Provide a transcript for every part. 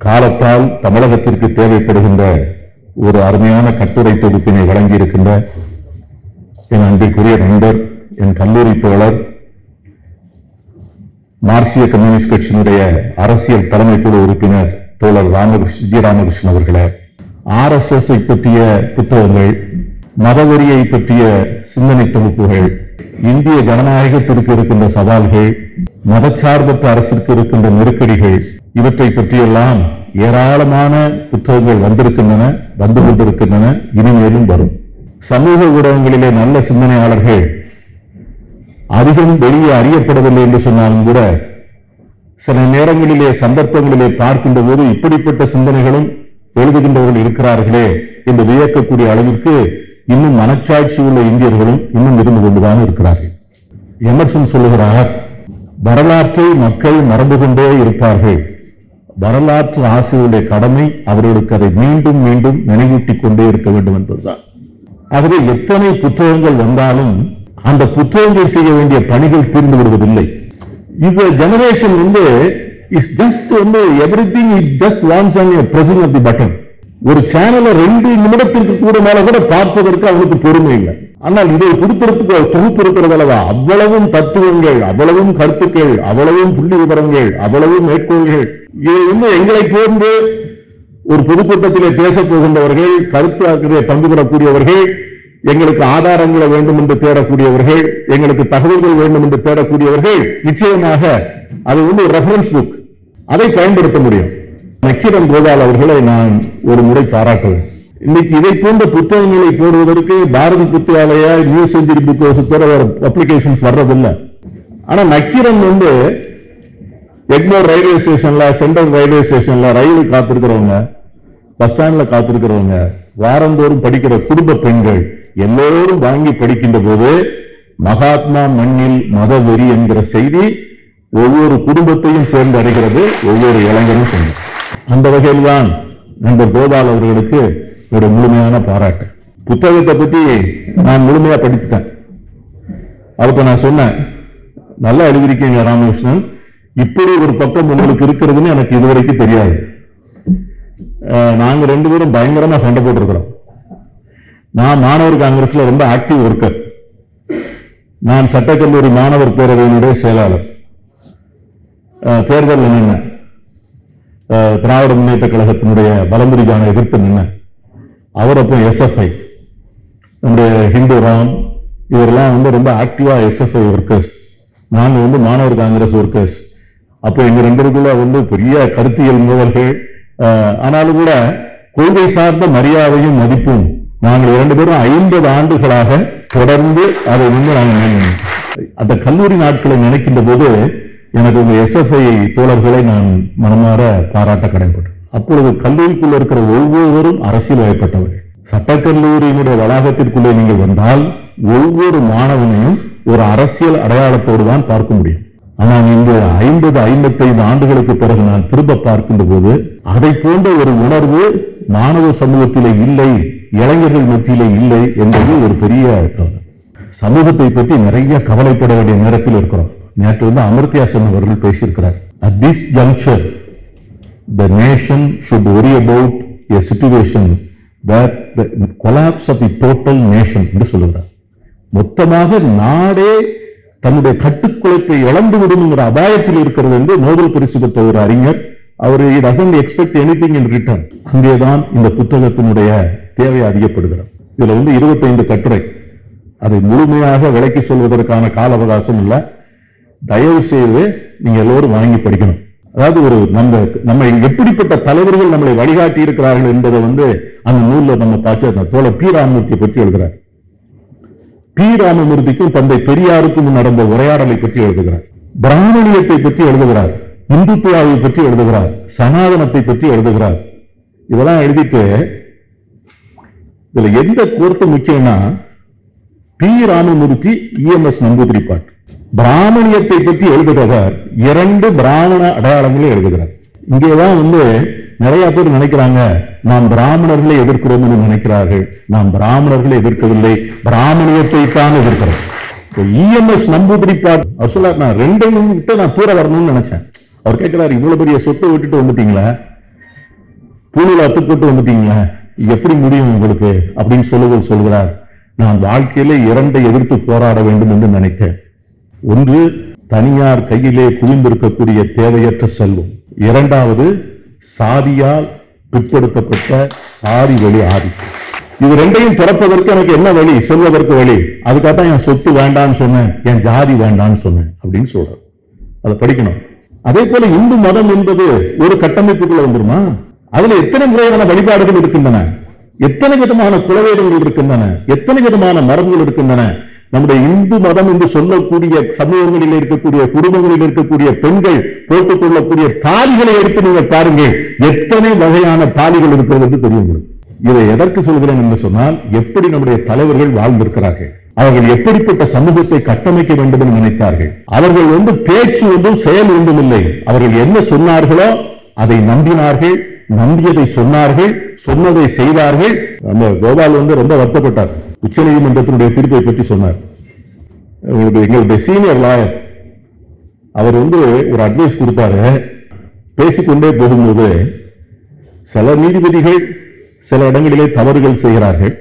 காலத்தால் தமிழகத்திற்கு தேவைப்படுகின்ற ஒரு அருமையான கட்டுரை தொகுப்பினை வழங்கியிருக்கின்ற என் அன்பிற்குரிய நண்பர் என் கல்லூரி தோழர் மார்க்சிய கம்யூனிஸ்ட் கட்சியினுடைய அரசியல் தலைமை குழு உறுப்பினர் தோழர் ராமகிருஷ்ண ஜி ராமகிருஷ்ணன் அவர்களே ஆர் எஸ் எஸ் பற்றிய புத்தகங்கள் மதவெறியை பற்றிய சிந்தனை தொகுப்புகள் இந்திய ஜனநாயகத்திற்கு இருக்கின்ற சவால்கள் மதச்சார்பற்ற அரசிற்கு இருக்கின்ற நெருக்கடிகள் இவற்றை பற்றியெல்லாம் ஏராளமான புத்தகங்கள் வந்திருக்கின்றன வந்து கொண்டிருக்கின்றன இனிமேலும் வரும் சமூக ஊடகங்களிலே நல்ல சிந்தனையாளர்கள் அதிகம் வெளியே அறியப்படவில்லை என்று சொன்னாலும் கூட சில நேரங்களிலே சந்தர்ப்பங்களிலே பார்க்கின்ற போது இப்படிப்பட்ட சிந்தனைகளும் எழுதுகின்றவர்கள் இருக்கிறார்களே என்று வியக்கக்கூடிய அளவிற்கு இன்னும் மனச்சாட்சி உள்ள இந்தியர்களும் இன்னும் இருந்து கொண்டுதான் இருக்கிறார்கள் எமர்சன் சொல்லுகிறார் வரலாற்றை மக்கள் மறந்து கொண்டே இருப்பார்கள் வரலாற்று ஆசிரியருடைய கடமை அவர்களுக்கு அதை மீண்டும் மீண்டும் நினைவூட்டிக் கொண்டே இருக்க வேண்டும் என்பதுதான் ஆகவே எத்தனை புத்தகங்கள் வந்தாலும் அந்த புத்தகங்கள் செய்ய வேண்டிய பணிகள் தீர்ந்து விடுவதில்லை இந்த ஜெனரேஷன் வந்து இஸ் ஜஸ்ட் வந்து everything it just wants on pressing of the button ஒரு சேனலை ரெண்டு நிமிடத்திற்கு கூட மேல கூட பார்ப்பதற்கு அவனுக்கு பொறுமை இல்லை ஆனால் இதை கொடுத்திருக்க தொகுப்பு இருக்கிறது அல்லவா அவ்வளவும் தத்துவங்கள் அவ்வளவும் கருத்துக்கள் அவ்வளவும் புள்ளி விவரங்கள் அவ்வளவும் மேற்கோள்கள் இதை வந்து எங்களை போன்று ஒரு பொதுக்கூட்டத்திலே பேசப் போகின்றவர்கள் கருத்து பங்கு பெறக்கூடியவர்கள் எங்களுக்கு ஆதாரங்களை வேண்டும் என்று தேடக்கூடியவர்கள் எங்களுக்கு தகவல்கள் வேண்டும் என்று தேடக்கூடியவர்கள் நிச்சயமாக அது வந்து ஒரு ரெஃபரன்ஸ் புக் அதை பயன்படுத்த முடியும் நக்கீரன் கோபால் அவர்களை நான் ஒரு முறை பாராட்டுவேன் இன்னைக்கு இதை போன்ற புத்தகங்களை போடுவதற்கு Bharathi Puthakalaya new century book applications வர்றதில்லை ஆனா நக்கீரன் வந்து எக்மோர் ரயில்வே ஸ்டேஷன்ல சென்ட்ரல் ரயில்வே ஸ்டேஷன்ல ரயில் காத்திருக்கிறவங்க பஸ் ஸ்டாண்ட்ல காத்திருக்கிறவங்க வாரந்தோறும் படிக்கிற குடும்ப பெண்கள் எல்லோரும் வாங்கி படிக்கின்ற போது மகாத்மா மண்ணில் மதவெறி என்கிற செய்தி ஒவ்வொரு குடும்பத்தையும் சேர்ந்து அடைகிறது ஒவ்வொரு இளைஞரும் சொன்னார் அந்த வகையில் தான் நண்பர் கோபால் அவர்களுக்கு ஒரு முழுமையான பாராட்டு புத்தகத்தை பத்தி நான் முழுமையா படித்துட்டேன் அதுக்கு நான் சொன்னேன் நல்லா எழுதியிருக்கீங்க ராமகிருஷ்ணன் இப்படி ஒரு பக்கம் உங்களுக்கு இருக்கிறதுன்னு எனக்கு இதுவரைக்கும் தெரியாது அஹ், நாங்க ரெண்டு பேரும் பயங்கரமா சண்டை போட்டிருக்கிறோம் நான் மாணவர் காங்கிரஸ்ல ரொம்ப ஆக்டிவ் ஒர்க்கர் நான் சட்டக்கல்லூரி மாணவர் பேரவையினுடைய செயலாளர் அஹ், தேர்தல் நின்ன திராவிட முன்னேற்ற கழகத்தினுடைய பலமுடிக்கான எதிர்த்து நின்ன அவர் அப்போ எஸ்எஃப்ஐ நம்முடைய ஹிந்து ராம் இவரெல்லாம் வந்து ரொம்ப ஆக்டிவா எஸ்எஃப்ஐ ஒர்க்கர்ஸ் நாங்க வந்து மாணவர் காங்கிரஸ் ஒர்க்கர்ஸ் அப்போ எங்க ரெண்டுக்குள்ள வந்து பெரிய கருத்தியல் மோதல்கள் அஹ், ஆனாலும் கூட கொள்கை சார்ந்த மரியாதையும் மதிப்பும் நாங்கள் இரண்டு பேரும் ஐம்பது ஆண்டுகளாக தொடர்ந்து அதை வந்து நாங்கள் அந்த கல்லூரி நாட்களை நினைக்கின்ற போது எனக்கு உங்க எஸ்எஃப்ஐ தோழர்களை நான் மனமாற பாராட்ட கடமைப்பட்டேன் அப்பொழுது கல்லூரிக்குள்ள இருக்கிற ஒவ்வொருவரும் அரசியல் வயப்பட்டவர்கள் சட்டக்கல்லூரியினுடைய வளாகத்திற்குள்ளே நீங்கள் வந்தால் ஒவ்வொரு மாணவனையும் ஒரு அரசியல் அடையாளத்தோடு தான் பார்க்க முடியும் ஆனால் இந்த ஐம்பது ஐம்பத்தைந்து ஆண்டுகளுக்கு பிறகு நான் திரும்ப பார்க்கின்ற போது அதை போன்ற ஒரு உணர்வு மாணவ சமூகத்திலே இல்லை இளைஞர்கள் மத்தியிலே இல்லை என்பது ஒரு பெரிய கவலை. சமூகத்தை பற்றி நிறைய கவலைப்பட வேண்டிய நேரத்தில் இருக்கிறோம் நேற்று வந்து அமர்த்தியா சென் அவர்கள் பேசியிருக்கிறார் at this junction the nation should worry about a situation where the collapse of the total nation என்று சொல்லுகிறார் மொத்தமாக நாடே தன்னுடைய கட்டுக்குலைப்பை இழந்து விடுங்கிற அபாயத்தில் இருக்கிறது என்று நோபல் பரிசு பெற்ற ஒரு அறிஞர் அவர் doesn't expect anything in return அங்கேதான் இந்த புத்தகத்தினுடைய தேவை அதிகப்படுகிறது இதுல வந்து 25 கட்டுரை அதை முழுமையாக விளக்கி சொல்வதற்கான கால அவகாசம் இல்லை தயவு செய்து நீங்க எல்லோரும் வாங்கி படிக்கணும் அதாவது ஒரு நம்ம நம்ம எப்படிப்பட்ட தலைவர்கள் நம்மளை வழிகாட்டி இருக்கிறார்கள் என்பதை வந்து அந்த நூல்ல நம்ம பார்த்து அந்த தோழர் பி ராமமூர்த்தியை பற்றி எழுதுறார் பி ராமமூர்த்திக்கும் தந்தை பெரியாருக்கும் நடந்த உரையாடலை பற்றி எழுதுகிறார் பிராமணியத்தை பற்றி எழுதுகிறார் இந்துத்துவாவை பற்றி எழுதுகிறார் சனாதனத்தை பற்றி எழுதுகிறார் இதெல்லாம் எழுதிட்டு இதுல எந்த கோர்த்து முக்கியம்னா பி ராமமூர்த்தி இஎம்எஸ் நம்பூதிரி பாட்டு பிராமணியத்தை பற்றி எழுதுகிறவர் இரண்டு பிராமண அடையாளங்களை எழுதுகிறார் இங்கேதான் வந்து நிறைய பேர் நினைக்கிறாங்க நாம் பிராமணர்களை எதிர்க்கிறோம் என்று நினைக்கிறார்கள் நாம் பிராமணர்களை எதிர்க்கவில்லை பிராமணியத்தை தான் எதிர்க்கிறோம் இஎம்எஸ் நம்பூதிரி பாட்டு அவர் சொல்ல நான் ரெண்டையும் விட்டு நான் தூர வரணும்னு நினைச்சேன் அவர் கேட்கிறாரு இவ்வளவு பெரிய சொத்தை விட்டுட்டு வந்துட்டீங்களா பூணில அத்துப்பட்டு வந்துட்டீங்களா எப்படி முடியும் உங்களுக்கு அப்படின்னு சொல்லுவது சொல்கிறார் நான் வாழ்க்கையிலே இரண்டை எதிர்த்து போராட வேண்டும் என்று நினைத்தேன் ஒன்று தனியார் கையிலே குவிந்திருக்கக்கூடிய தேவையற்ற செல்வம் இரண்டாவது சாதியால் பிற்படுத்தப்பட்ட சாதி வழி ஆதிக்கம் இது ரெண்டையும் துறப்பதற்கு எனக்கு என்ன வழி சொல்வதற்கு வழி அதுக்காக தான் என் சொத்து வேண்டான்னு சொன்னேன் என் ஜாதி வேண்டான்னு சொன்னேன் அப்படின்னு சொல்றேன் அதை படிக்கணும் அதே போல இந்து மதம் என்பது ஒரு கட்டமைப்புக்குள்ள வந்துருமா அதுல எத்தனை முறையான வழிபாடுகள் இருக்கின்றன எத்தனை விதமான குலவேதங்கள் இருக்கின்றன எத்தனை விதமான மரபுகள் இருக்கின்றன நம்முடைய இந்து மதம் என்று சொல்லக்கூடிய சமூகங்களில் இருக்கக்கூடிய குடும்பங்களில் இருக்கக்கூடிய பெண்கள் போட்டுக் கொள்ளக்கூடிய தாலிகளை எடுத்து நீங்கள் பாருங்கள் எத்தனை வகையான தாலிகள் இருக்கிறது என்று தெரியும் உங்களுக்கு. இதை எதற்கு சொல்கிறேன் என்று சொன்னால் எப்படி நம்முடைய தலைவர்கள் வாழ்ந்திருக்கிறார்கள் அவர்கள் எப்படிப்பட்ட சமூகத்தை கட்டமைக்க வேண்டும் என்று நினைத்தார்கள் அவர்கள் வந்து பேச்சு ஒன்றும் செயல் ஒன்றும் இல்லை அவர்கள் என்ன சொன்னார்களோ அதை நம்பினார்கள் நம்பியதை சொன்னார்கள் சொன்னதை செய்தார்கள் நம்ம கோபால் வந்து ரொம்ப வருத்தப்பட்டார் உச்சநீதிமன்றத்தினுடைய தீர்ப்பை பற்றி சொன்னார் எங்களுடைய எங்களுடைய சீனியர் லாயர் அவர் வந்து ஒரு அட்வைஸ் கொடுத்தாரு பேசிக்கொண்டே போகும்போது சில நீதிபதிகள் சில இடங்களிலே தவறுகள் செய்கிறார்கள்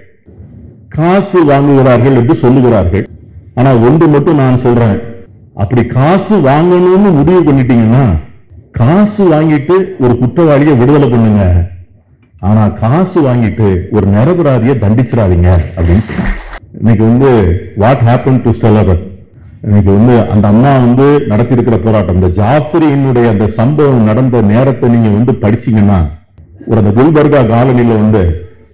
காசு வாங்குகிறார்கள் என்று சொல்லுகிறார்கள் ஆனா ஒன்று மட்டும் நான் சொல்றேன் அப்படி காசு வாங்கணும்னு முடிவு பண்ணிட்டீங்கன்னா காசு வாங்கிட்டு ஒரு குற்றவாளியை விடுதலை பண்ணுங்க ஆனா காசு வாங்கிட்டு ஒரு நிரபராதியை தண்டிச்சிடாதீங்க அப்படின்னு சொன்னாங்க. இன்னைக்கு வந்து வாட் ஹேப்பன் டு ஸ்டெல்லர் இன்னைக்கு வந்து அந்த அம்மா வந்து நடத்தியிருக்கிற போராட்டம் இந்த ஜாஃபரியினுடைய அந்த சம்பவம் நடந்த நேரத்தை நீங்க வந்து படிச்சீங்கன்னா ஒரு அந்த குல்பர்கா காலனில வந்து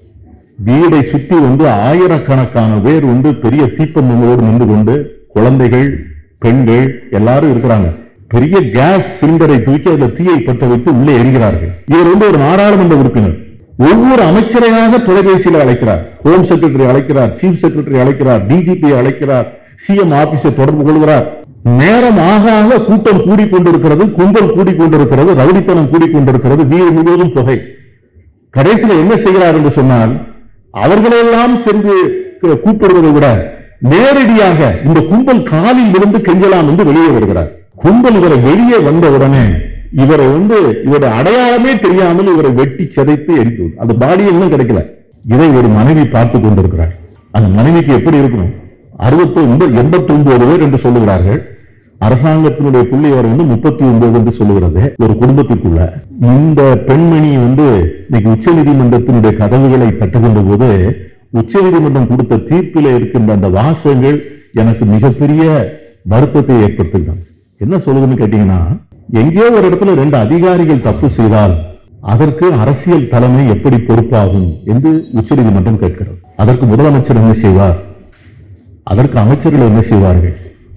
வீடை சுத்தி வந்து ஆயிரக்கணக்கான பேர் வந்து பெரிய தீப்பந்தங்களோடு நின்று கொண்டு குழந்தைகள் பெண்கள் எல்லாரும் இருக்கிறாங்க பெரிய கேஸ் சிலிண்டரை தூக்கி அதுல தீயை பற்ற வைத்து உள்ளே எரிகிறார்கள் இவர் வந்து ஒரு நாடாளுமன்ற உறுப்பினர் ஒவ்வொரு அமைச்சரையாக தொலைபேசியில் அழைக்கிறார் ஹோம் செக்ரட்டரி அழைக்கிறார் சீஃப் செக்ரட்டரி அழைக்கிறார் டிஜிபி அழைக்கிறார் சிஎம் ஆபீஸை தொடர்பு கொள்கிறார் நேரம் ஆக ஆக கூட்டம் கூடிக்கொண்டிருக்கிறது கும்பல் கூடிக்கொண்டிருக்கிறது ரவுடித்தனம் கூடிக்கொண்டிருக்கிறது வீடு முழுவதும் தொகை கடைசியில் என்ன செய்கிறார் என்று சொன்னால் அவர்களெல்லாம் சென்று கு- கூப்பிடுவதை விட நேரடியாக இந்த கும்பல் காலில் இருந்து கெஞ்சலாம் என்று வெளியே வருகிறார் கும்பல் இவரை வெளியே வந்த உடனே இவரை வந்து இவருடைய அடையாளமே தெரியாமல் இவரை வெட்டி சிதைத்து எரித்து அந்த பாடி இன்னும் கிடைக்கல இதை ஒரு மனைவி பார்த்து கொண்டிருக்கிறார் அந்த மனைவிக்கு எப்படி இருக்கணும் அறுபத்தி ஒன்பது எண்பத்தி ஒன்பது பேர் என்று சொல்லுகிறார்கள் அரசாங்கத்தினுடைய புள்ளி வரை வந்து முப்பத்தி ஒன்பது என்று சொல்லுகிறது ஒரு குடும்பத்துக்குள்ள இந்த பெண்மணி வந்து இன்னைக்கு உச்ச நீதிமன்றத்தினுடைய கதவுகளை தட்டுகின்ற போது உச்ச நீதிமன்றம் கொடுத்த தீர்ப்பிலே இருக்கின்ற அந்த வாசகங்கள் எனக்கு மிகப்பெரிய வருத்தத்தை ஏற்படுத்துகிறாங்க என்ன சொல்லுதுன்னு கேட்டீங்கன்னா எங்கேயோ ஒரு இடத்துல ரெண்டு அதிகாரிகள் தப்பு செய்தால் அதற்கு அரசியல் தலைமை எப்படி பொறுப்பாகும் என்று உச்சநீதிமன்றம் கேட்கிறது அதற்கு முதலமைச்சர் என்ன செய்வார் அதற்கு அமைச்சர்கள் என்ன செய்வார்கள்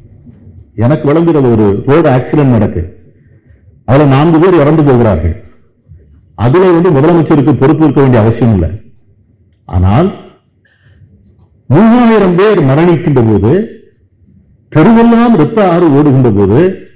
எனக்கு விளங்குறது ஒரு ரோடு ஆக்சிடென்ட் நடக்கு அதுல நான்கு பேர் இறந்து போகிறார்கள் அதுல வந்து முதலமைச்சருக்கு பொறுப்பு இருக்க வேண்டிய அவசியம் இல்லை ஆனால் மூவாயிரம் பேர் மரணிக்கின்ற போது தெருவெல்லாம் இரத்த ஆறு ஓடுகின்ற போது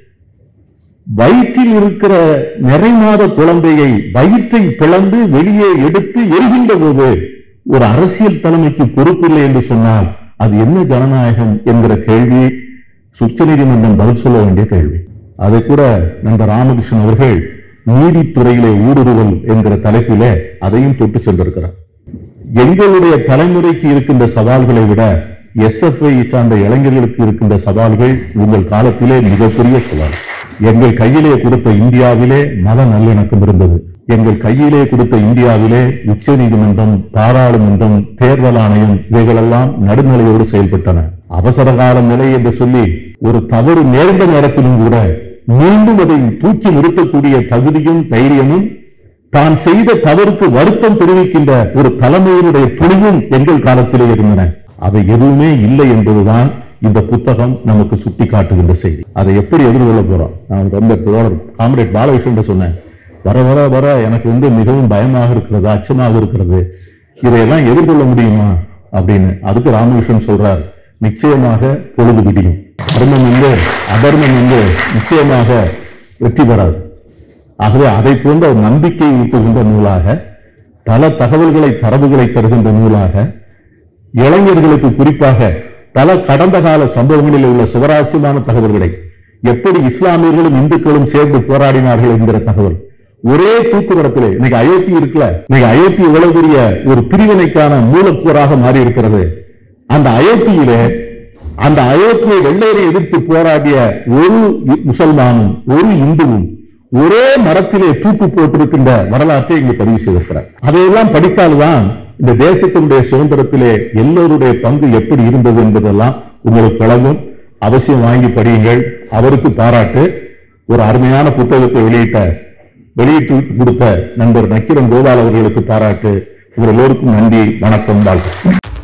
வயிற்றில் இருக்கிற நிறைமாத குழந்தையை வயிற்றை பிளந்து வெளியே எடுத்து எரிகின்ற போது ஒரு அரசியல் தலைமைக்கு பொறுப்பில்லை என்று சொன்னால் அது என்ன ஜனநாயகம் என்கிற கேள்வி உச்ச நீதிமன்றம் பதில் சொல்ல வேண்டிய கேள்வி அதை கூட நண்பர் ராமகிருஷ்ணன் அவர்கள் நீதித்துறையிலே ஊடுருவல் என்கிற தலைப்பிலே அதையும் தொட்டு சென்றிருக்கிறார் எங்களுடைய தலைமுறைக்கு இருக்கின்ற சவால்களை விட எஸ்எஃப்ஐ சார்ந்த இளைஞர்களுக்கு இருக்கின்ற சவால்கள் உங்கள் காலத்திலே மிகப்பெரிய சவால் எங்கள் கையிலே கொடுத்த இந்தியாவிலே மத நல்லிணக்கம் இருந்தது எங்கள் கையிலே கொடுத்த இந்தியாவிலே உச்ச நீதிமன்றம் பாராளுமன்றம் தேர்தல் ஆணையம் இவைகளெல்லாம் நடுநிலையோடு செயல்பட்டன அவசர கால நிலை என்று சொல்லி ஒரு தவறு நேர்ந்த நேரத்திலும் கூட மீண்டும் அதை தூக்கி நிறுத்தக்கூடிய தகுதியும் தைரியமும் தான் செய்த தவறுக்கு வருத்தம் தெரிவிக்கின்ற ஒரு தலைமையினுடைய துணிவும் எங்கள் காலத்திலே இருந்தன அவை எதுவுமே இல்லை என்பதுதான் இந்த புத்தகம் நமக்கு சுட்டி காட்டுகின்ற செய்தி அதை எப்படி எதிர்கொள்ள போறோம் நான் ரொம்ப தோழர் காம்ரேட் பாலகிருஷ்ணன் சொன்னேன் வர வர வர எனக்கு வந்து மிகவும் பயமாக இருக்கிறது அச்சமாக இருக்கிறது இதையெல்லாம் எதிர்கொள்ள முடியுமா அப்படின்னு அதுக்கு ராமகிருஷ்ணன் சொல்றார் நிச்சயமாக பொழுது விடியும் தர்மம் வந்து அதர்மம் வந்து நிச்சயமாக வெற்றி பெறாது ஆகவே அதை போன்ற ஒரு நம்பிக்கை ஊட்டுகின்ற நூலாக பல தகவல்களை தரவுகளை தருகின்ற நூலாக இளைஞர்களுக்கு குறிப்பாக பல கடந்த கால சம்பவங்களில் உள்ள சுவராசியமான தகவல்களை எப்படி இஸ்லாமியர்களும் இந்துக்களும் சேர்ந்து போராடினார்கள் என்கிற தகவல் ஒரே தூக்குமரத்திலே இன்னைக்கு அயோத்தி இருக்குல்ல இன்னைக்கு அயோத்தி எவ்வளவு பெரிய ஒரு பிரிவினைக்கான மூலக்கூறாக மாறி இருக்கிறது அந்த அயோத்தியிலே அந்த அயோத்தியை வெள்ளையரை எதிர்த்து போராடிய ஒரு இ- முசல்மானும் ஒரு இந்துவும் ஒரே மரத்திலே தூக்கு போட்டிருக்கின்ற வரலாற்றை இங்கு பதிவு செய்திருக்கிறார் அதையெல்லாம் படித்தால்தான் இந்த தேசத்தினுடைய சுதந்திரத்திலே எல்லோருடைய பங்கு எப்படி இருந்தது என்பதெல்லாம் உங்களுக்கு வழங்கும் அவசியம் வாங்கி படியுங்கள் அவருக்கு பாராட்டு ஒரு அருமையான புத்தகத்தை வெளியிட்ட வெளியிட்டு கொடுத்த நண்பர் நக்கிரன் கோபால் அவர்களுக்கு பாராட்டு இவர் எல்லோருக்கும் நன்றி வணக்கம் வாழ்த்து